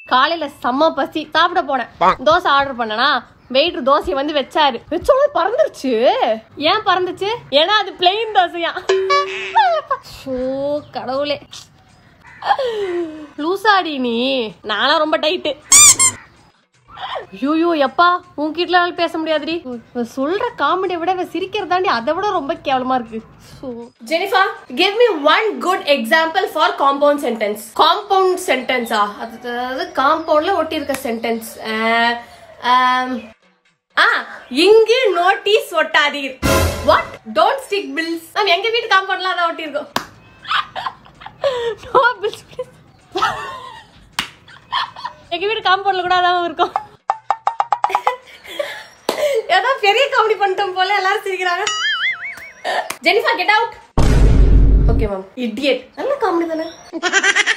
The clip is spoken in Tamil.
காலையில செம்ம பசி சாப்பிட போனேன் தோசை ஆர்டர் பண்ணனா வெயிட்டர் தோசையை வந்து வச்சாரு வச்சோட பறந்துருச்சு ஏன் பறந்துச்சு ஏன்னா அது பிளெயின் தோசையா ஷோ கடவுளே லூசாடி நீ நானும் ரொம்ப டைட்டு ஐயோ எப்பா உன்கிட்ட பேச முடியாதுடி இவ சொல்ற காமெடியை விட இவ சிரிக்கிறதாண்டி அதை விட ரொம்ப கேவலமா இருக்கு Jennifer give me one good example for compound sentence compound சென்டென்ஸா அதாவது காம்பவுண்ட்ல ஒட்டி இருக்க சென்டென்ஸ் ஆ இங்கு நோட்டீஸ் ஒட்டாதீர் what don't stick bills ma'am எங்க வீட்டு காம்பவுண்ட்ல அதான் ஒட்டி இருக்கோம் நோ பில்ஸ் ப்ளீஸ் எங்க வீட்டு காம்பவுண்ட்ல கூட அதான் இருக்கும் ஏதோ பெரிய காமெடி பண்ணிட்டோம் போல எல்லாரும் சிரிக்கிறாங்க Jennifer get out okay ma'am idiot நல்ல காமெடி தானே